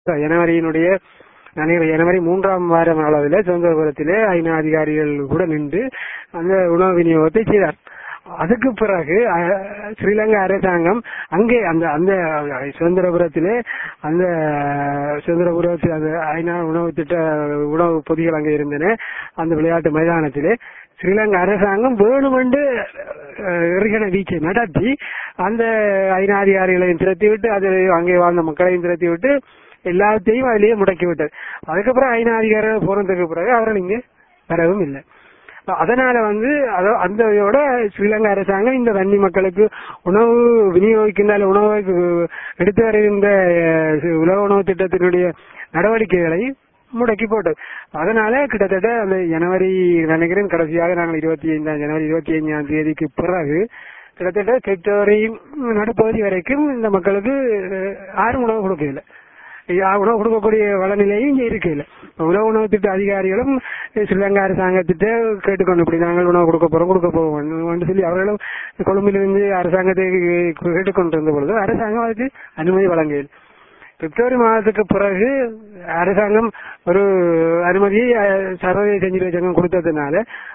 ஜனவரியினுடைய நினைக்கிறேன் ஜனவரி மூன்றாம் வாரம் அளவில் சுதந்திரபுரத்திலே ஐநா அதிகாரிகள் கூட நின்று அந்த உணவு விநியோகத்தை செய்தார் அதுக்கு பிறகு அஹ், ஸ்ரீலங்கா அரசாங்கம் அங்கே அந்த அந்த சுதந்திரபுரத்திலே அந்த சுதந்திரபுரத்தில் அந்த ஐநா உணவு திட்ட உணவு பொதிகள் அங்கே இருந்தன அந்த விளையாட்டு மைதானத்திலே ஸ்ரீலங்கா அரசாங்கம் வேணுமென்று அஹ், எறிகண வீச்சை நடத்தி அந்த ஐநா அதிகாரிகளையும் திரட்டி விட்டு அது அங்கே வாழ்ந்த மக்களையும் திரட்டி விட்டு எல்லாத்தையும் அதிலேயே முடக்கி விட்டது அதுக்கப்புறம் ஐநா அதிகாரிகள் போனதுக்கு பிறகு அவர்கள் இங்கே வரவும் இல்லை அதனால வந்து அத- அந்த இதோட ஸ்ரீலங்கா அரசாங்கம் இந்த வன்னி மக்களுக்கு உணவு விநியோகிக்கின்ற உணவை எடுத்து வருகின்ற அஹ், உலக உணவு திட்டத்தினுடைய நடவடிக்கைகளை முடக்கி போட்டது அதனால கிட்டத்தட்ட அந்த ஜனவரி நினைக்கிறேன் கடைசியாக நாங்கள் இருபத்தி ஐந்தாம் ஜனவரி இருபத்தி ஐந்தாம் தேதிக்கு பிறகு கிட்டத்தட்ட பிப்ரவரி நடுப்பகுதி வரைக்கும் இந்த மக்களுக்கு அஹ், யாரும் உணவு கொடுக்கவில்லை யா- உணவு கொடுக்கக்கூடிய வளநிலையும் இங்க இருக்கு இல்ல உணவு உணவு திட்ட அதிகாரிகளும் ஸ்ரீலங்கா அரசாங்கத்திட்ட கேட்டுக்கொண்டு இப்படி நாங்கள் உணவு கொடுக்க போறோம் கொடுக்க போவோம் சொல்லி அவர்களும் கொழும்பிலிருந்து அரசாங்கத்தை கேட்டுக்கொண்டிருந்த பொழுது அரசாங்கம் அதுக்கு அனுமதி வழங்கவில்லை பிப்ரவரி மாதத்துக்கு பிறகு அரசாங்கம் ஒரு அனுமதியை அஹ், சர்வதேச செஞ்சிலுவை சங்கம் கொடுத்ததுனால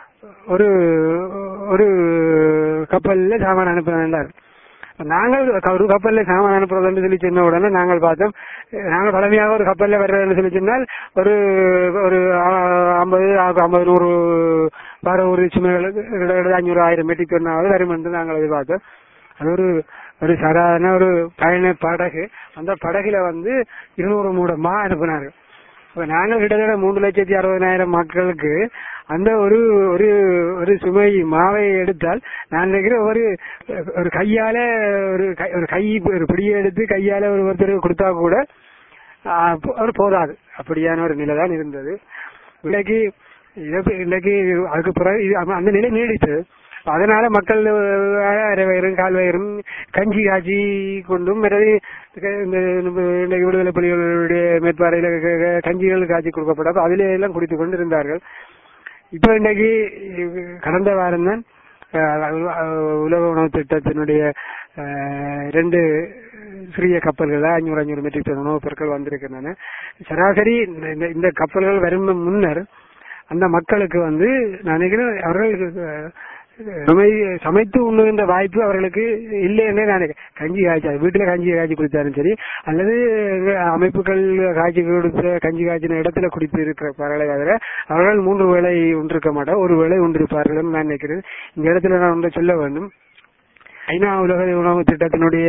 ஒரு ஒரு கப்பல்ல சாமான் அனுப்ப வேண்டாம் நாங்கள் ஒரு கப்பல்ல சாமான் அனுப்புறதுன்னு சொல்லி சொன்ன உடனே நாங்கள் பார்த்தோம் நாங்கள் பழமையாக ஒரு கப்பல்ல வர்றதுன்னு சொல்லி சொன்னால் ஒரு ஒரு ஐம்பது ஐம்பது நூறு வர ஒரு சுமைகளுக்கு அஞ்சூறு ஆயிரம் மெட்ரிக் டன்னாவது வரும் என்று நாங்கள் எதிர்பார்த்தோம் அது ஒரு ஒரு சாதாரண ஒரு பயண படகு அந்த படகுல வந்து இருநூறு மூடமா அனுப்பினார்கள் இப்ப நாங்கள் கிட்டத்தட்ட மூன்று லட்சத்தி அறுபதாயிரம் மக்களுக்கு அந்த ஒரு ஒரு ஒரு சுமை மாவை எடுத்தால் நான் நினைக்கிறேன் ஒரு ஒரு கையால ஒரு கை- ஒரு கை ஒரு பிடியை எடுத்து கையால ஒரு ஒருத்தருக்கு கொடுத்தா கூட ஆஹ், ஒரு போதாது அப்படியான ஒரு நிலை தான் இருந்தது இன்னைக்கு இதை- இன்னைக்கு அதுக்கு பிறகு இது அந்த- அந்த நிலை நீடித்தது அதனால மக்கள் அஹ், அரை வயிறும் கால் வயிறும் கஞ்சி காய்ச்சி கொண்டும் பிறகு இந்த இந்த இன்னைக்கு விடுதலை புலிகளுடைய மேற்பார்வையில க- க- கஞ்சிகள் காய்ச்சி கொடுக்கப்படாது அதிலே எல்லாம் குடித்துக் கொண்டு இருந்தார்கள் இப்ப இன்னைக்கு கடந்த வாரம் தான் உலக உணவு திட்டத்தினுடைய அஹ், ரெண்டு சிறிய கப்பல்கள் அஞ்சூறு அஞ்சூறு மெட்ரிக் டன் உணவுப் பொருட்கள் வந்திருக்கின்றன சராசரி இந்த- இந்த- இந்த கப்பல்கள் வரும் முன்னர் அந்த மக்களுக்கு வந்து நான் நினைக்கிறேன் அவர்களுக்கு அஹ், சமை சமைத்து உண்ணுகின்ற வாய்ப்பு அவர்களுக்கு இல்லைன்னே நான் நினைக்கிறேன். கஞ்சி காய்ச்சி அது வீட்டுல கஞ்சி காய்ச்சி குடித்தாலும் சரி அல்லது அமைப்புகள் காய்ச்சி கொடுத்த கஞ்சி காய்ச்சின இடத்துல குடித்து இருக்கிறார்களே தவிர அவர்கள் மூன்று வேளை உண்டிருக்க மாட்டார் ஒரு வேளை உண்டிருப்பார்கள் நான் நினைக்கிறேன் இந்த இடத்துல நான் ஒன்றை சொல்ல வேண்டும் ஐநா உலக உணவு திட்டத்தினுடைய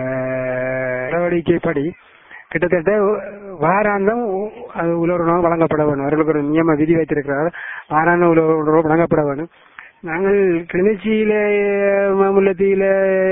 நடவடிக்கைப்படி கிட்டத்தட்ட வாராந்தம் அது உலக உணவு வழங்கப்பட வேண்டும் அவர்களுக்கு ஒரு நியம விதி வைத்திருக்கிறார் வாராந்த உலக உணவு வழங்கப்பட வேண்டும் நாங்கள் கிளிநொச்சியில ம- முல்லைத்தீவில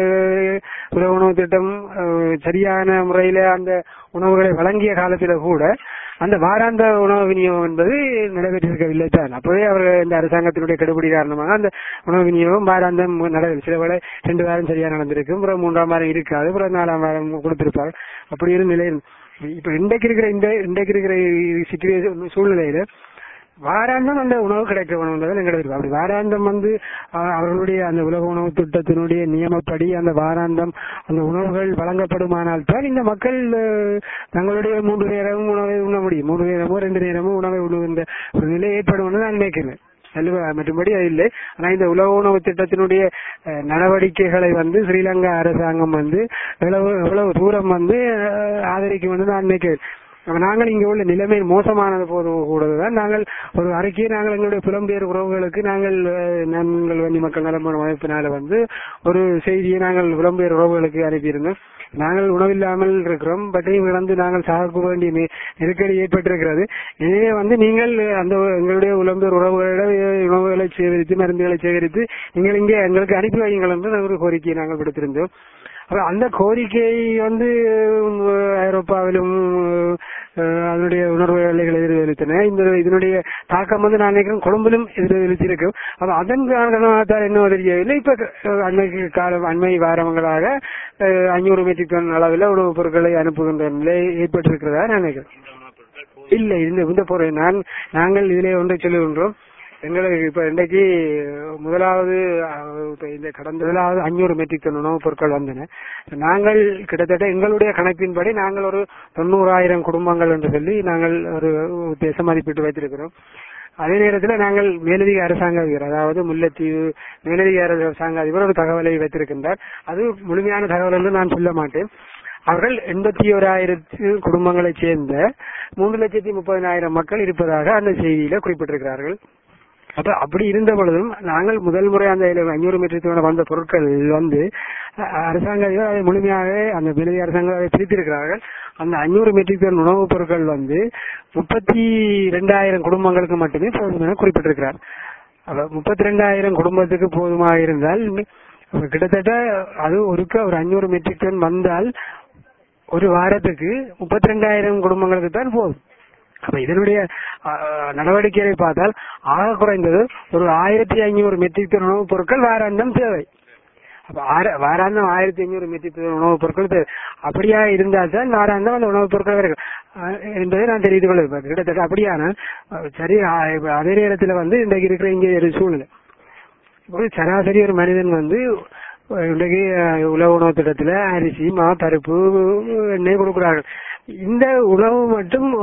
உலக உணவு திட்டம் அஹ், சரியான முறையில அந்த உணவுகளை வழங்கிய காலத்தில கூட அந்த வாராந்த உணவு விநியோகம் என்பது நடைபெற்றிருக்கவில்லை தான் அப்பவே அவர்கள் இந்த அரசாங்கத்தினுடைய கெடுபிடி காரணமாக அந்த உணவு விநியோகம் வாராந்தம் நடவில் சில வேளை ரெண்டு வாரம் சரியா நடந்திருக்கும் அப்புறம் மூன்றாம் வாரம் இருக்காது அப்புறம் நாலாம் வாரம் கொடுத்திருப்பார் அப்படி ஒரு நிலை இருந்து- இப்ப இன்றைக்கு இருக்கிற இந்த இன்றைக்கு இருக்கிற சிச்சுவேஷன் சூழ்நிலையில வாராந்தம் அந்த உணவு கிடைக்க வேணும்ன்றது எங்களுக்கு இருக்கு அப்படி வாராந்தம் வந்து அஹ், அவர்களுடைய அந்த உலக உணவு திட்டத்தினுடைய நியமப்படி அந்த வாராந்தம் அந்த உணவுகள் வழங்கப்படுமானால் தான் இந்த மக்கள் அஹ், தங்களுடைய மூன்று நேரமும் உணவை உண்ண முடியும் மூன்று நேரமோ ரெண்டு நேரமோ உணவை உண்ணுகின்ற ஒரு நிலை ஏற்படும் நான் நினைக்கிறேன் செல்வ மற்றும்படி அது இல்லை ஆனா இந்த உலக உணவு திட்டத்தினுடைய அஹ், நடவடிக்கைகளை வந்து ஸ்ரீலங்கா அரசாங்கம் வந்து எவ்வளவு எவ்வளவு தூரம் வந்து அஹ், ஆதரிக்கும் என்று நான் நினைக்கிறேன் அப்ப நாங்கள் இங்க உள்ள நிலைமை மோசமானது போது கூட தான் நாங்கள் ஒரு அறிக்கையை நாங்கள் எங்களுடைய புலம்பெயர் உறவுகளுக்கு நாங்கள் அஹ், நாங்கள் வன்னி மக்கள் நலமான அமைப்பினால வந்து ஒரு செய்தியை நாங்கள் புலம்பெயர் உறவுகளுக்கு அனுப்பியிருந்தோம் நாங்கள் உணவில்லாமல் இருக்கிறோம் பட்டையும் இழந்து நாங்கள் சாக வேண்டிய நெ- நெருக்கடி ஏற்பட்டிருக்கிறது எனவே வந்து நீங்கள் அந்த எங்களுடைய புலம்பெயர் உறவுகளிடம் உணவுகளை சேகரித்து மருந்துகளை சேகரித்து நீங்கள் இங்கே எங்களுக்கு அனுப்பி வையுங்கள் என்று ஒரு கோரிக்கையை நாங்கள் விடுத்திருந்தோம் அப்ப அந்த கோரிக்கை வந்து உம், ஐரோப்பாவிலும் அஹ், அதனுடைய உணர்வு வேலைகள் எதிர்வலித்தன இந்த இதனுடைய தாக்கம் வந்து நான் நினைக்கிறேன் கொழும்பிலும் எதிர்வலித்திருக்கும் அப்ப அதன் காரணமாக என்ன தெரியவில்லை இப்ப அஹ், அண்மைக்கு காலம் அண்மை வாரங்களாக அஹ், அஞ்சூறு மெட்ரிக் டன் அளவில் உணவுப் பொருட்களை அனுப்புகின்ற நிலை ஏற்பட்டிருக்கிறதா நான் நினைக்கிறேன் இல்லை இந்த இந்த பொருள் நான் நாங்கள் இதிலே ஒன்றை சொல்லுகின்றோம் எங்களுக்கு இப்ப இன்றைக்கு முதலாவது அஹ், இப்ப இந்த கடந்த முதலாவது அஞ்சூறு மெட்ரிக் டன் உணவுப் பொருட்கள் வந்தன நாங்கள் கிட்டத்தட்ட எங்களுடைய கணக்கின்படி நாங்கள் ஒரு தொண்ணூறாயிரம் குடும்பங்கள் என்று சொல்லி நாங்கள் ஒரு தேச மதிப்பீட்டு வைத்திருக்கிறோம் அதே நேரத்தில் நாங்கள் மேலதிக அரசாங்க அதிபர் அதாவது முல்லைத்தீவு மேலதிக அரசாங்க அதிபர் ஒரு தகவலை வைத்திருக்கின்றார் அது முழுமையான தகவல் என்று நான் சொல்ல மாட்டேன் அவர்கள் எண்பத்தி ஓராயிரத்து குடும்பங்களைச் சேர்ந்த மூன்று லட்சத்தி முப்பதினாயிரம் மக்கள் இருப்பதாக அந்த செய்தியில குறிப்பிட்டிருக்கிறார்கள் அப்ப அப்படி இருந்த பொழுதும் நாங்கள் முதல் முறை அந்த அஞ்சூறு மெட்ரிக் டன் வந்த பொருட்கள் வந்து அஹ், அரசாங்க அதிபர் அதை முழுமையாக அந்த விலை அரசாங்கம் அதை பிரித்திருக்கிறார்கள் அந்த அஞ்சூறு மெட்ரிக் டன் உணவுப் பொருட்கள் வந்து முப்பத்தி ரெண்டாயிரம் குடும்பங்களுக்கு மட்டுமே போதும் என குறிப்பிட்டிருக்கிறார் அப்ப முப்பத்தி ரெண்டாயிரம் குடும்பத்துக்கு போதுமாக இருந்தால் அப்ப கிட்டத்தட்ட அது ஒருக்க ஒரு அஞ்சூறு மெட்ரிக் டன் வந்தால் ஒரு வாரத்துக்கு முப்பத்தி ரெண்டாயிரம் குடும்பங்களுக்கு தான் போதும் அப்ப இதனுடைய அஹ், நடவடிக்கைகளை பார்த்தால் ஆக குறைந்தது ஒரு ஆயிரத்தி ஐநூறு மெட்ரிக் டன் உணவுப் பொருட்கள் வாராந்தம் தேவை அப்ப ஆர- வாராந்தம் ஆயிரத்தி ஐநூறு மெட்ரிக் டன் உணவுப் பொருட்கள் தேவை அப்படியா இருந்தால் தான் வாராந்தம் அந்த உணவுப் பொருட்கள் வரைக்கும் அஹ், என்பதை நான் தெரிந்து கொள்வேன் கிட்டத்தட்ட அப்படியான அஹ், சரி அஹ், இப்ப அதே நேரத்தில் வந்து இன்றைக்கு இருக்கிற இங்கே ஒரு சூழ்நிலை ஒரு சராசரி ஒரு மனிதன் வந்து அஹ், இன்றைக்கு அஹ், உணவு உணவு திட்டத்துல அரிசி மா பருப்பு எண்ணெய் கொடுக்கிறார்கள் இந்த உணவு மட்டும்